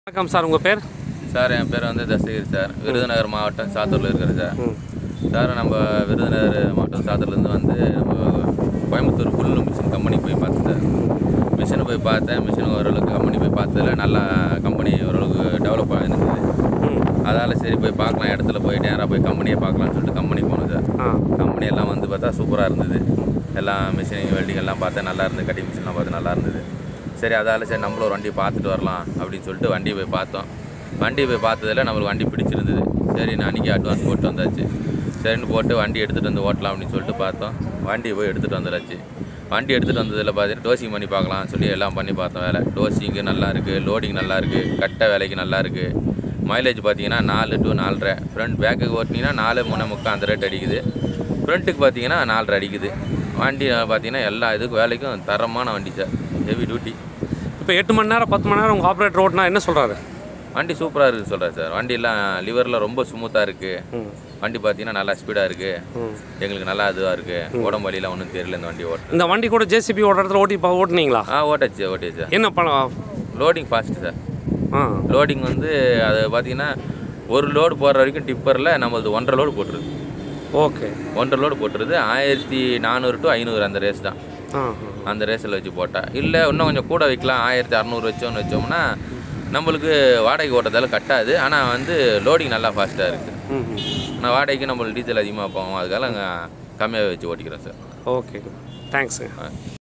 வணக்கம் சார் உங்கள் பேர் சார் என் பேர் வந்து தசகிரி சார் விருதுநகர் மாவட்டம் சாத்தூரில் இருக்கிறேன் சார் ம் சார் நம்ம விருதுநகர் மாவட்டம் சாத்தூர்லேருந்து வந்து நம்ம கோயம்புத்தூர் புல் மிஷின் கம்பெனிக்கு போய் பார்த்தேன் சார் மிஷினை போய் பார்த்தேன் மிஷின் ஓரளவுக்கு கம்பெனி போய் பார்த்ததுல நல்லா கம்பெனி ஓரளவுக்கு டெவலப் ஆகிருந்தது ம் அதால் சரி போய் பார்க்கலாம் இடத்துல போய் நேராக போய் கம்பெனியை பார்க்கலாம்னு சொல்லிட்டு கம்பெனிக்கு போனோம் சார் ஆ கம்பெனி எல்லாம் வந்து பார்த்தா சூப்பராக இருந்தது எல்லாம் மிஷினிங் வெல்டிங் எல்லாம் பார்த்தா நல்லா இருந்தது கட்டிங் மிஷின்லாம் பார்த்து நல்லா இருந்தது சரி அதால் சரி நம்மளும் ஒரு வண்டி பார்த்துட்டு வரலாம் அப்படின்னு சொல்லிட்டு வண்டியை போய் பார்த்தோம் வண்டியை போய் பார்த்ததுல நம்மளுக்கு வண்டி பிடிச்சிருந்தது சரி நான் அன்றைக்கி அட்வான்ஸ் போட்டு வந்தாச்சு சரின்னு போட்டு வண்டி எடுத்துகிட்டு வந்து ஓட்டலாம் அப்படின்னு சொல்லிட்டு பார்த்தோம் வண்டியை போய் எடுத்துகிட்டு வந்துடாச்சு வண்டி எடுத்துகிட்டு வந்ததில் பார்த்தீங்கன்னா டோசிங் பண்ணி பார்க்கலாம்னு சொல்லி எல்லாம் பண்ணி பார்த்தோம் வேலை டோசிங்கு நல்லா இருக்குது லோடிங் நல்லா இருக்குது கட்டை வேலைக்கு நல்லா இருக்குது மைலேஜ் பார்த்தீங்கன்னா நாலு டு நாலரை ஃப்ரண்ட் பேக்குக்கு ஓட்டினீங்கன்னா நாலு மூணு முக்கால் அந்த ரேட் அடிக்குது ஃப்ரண்ட்டுக்கு பார்த்தீங்கன்னா நாலரை அடிக்குது வண்டி பார்த்தீங்கன்னா எல்லா இதுக்கும் வேலைக்கும் தரமான வண்டி சார் ஹெவி டியூட்டி இப்போ எட்டு மணி நேரம் பத்து மணி நேரம் உங்கள் ஆப்ரேட்டர் ஓட்டினா என்ன சொல்கிறாரு வண்டி சூப்பராக இருக்குது சொல்கிறேன் சார் வண்டியெல்லாம் லிவரில் ரொம்ப ஸ்மூத்தாக இருக்குது ம் வண்டி பார்த்தீங்கன்னா நல்லா ஸ்பீடாக இருக்குது ம் எங்களுக்கு நல்லா இதுவாக இருக்குது உடம்பு வலியெல்லாம் ஒன்றும் தெரியல இந்த வண்டி ஓட்ட இந்த வண்டி கூட ஜேசிபி ஓடுற இடத்துல ஓட்டி பா ஓட்டுனீங்களா ஆ ஓட்டாச்சு ஓட்டியாச்சு என்ன பண்ண லோடிங் ஃபாஸ்ட்டு சார் ஆ லோடிங் வந்து அது பார்த்தீங்கன்னா ஒரு லோடு போடுற வரைக்கும் டிப்பரில் நம்மளது ஒன்றரை லோடு போட்டுருது ஓகே ஒன்றரை லோடு போட்டுருது ஆயிரத்தி நானூறு டு ஐநூறு அந்த ரேஸ் தான் ஆ அந்த ரேஸில் வச்சு போட்டால் இல்லை இன்னும் கொஞ்சம் கூட வைக்கலாம் ஆயிரத்தி அறநூறு வச்சோம்னு வச்சோம்னா நம்மளுக்கு வாடகை ஓட்டதால கட்டாது ஆனால் வந்து லோடிங் நல்லா ஃபாஸ்ட்டாக இருக்குது ம் ம் ஆனால் வாடகைக்கு நம்மளுக்கு டீசல் அதிகமாக போகும் அதுக்காக நாங்கள் கம்மியாக வச்சு ஓட்டிக்கிறோம் சார் ஓகே தேங்க்ஸுங்க ஆ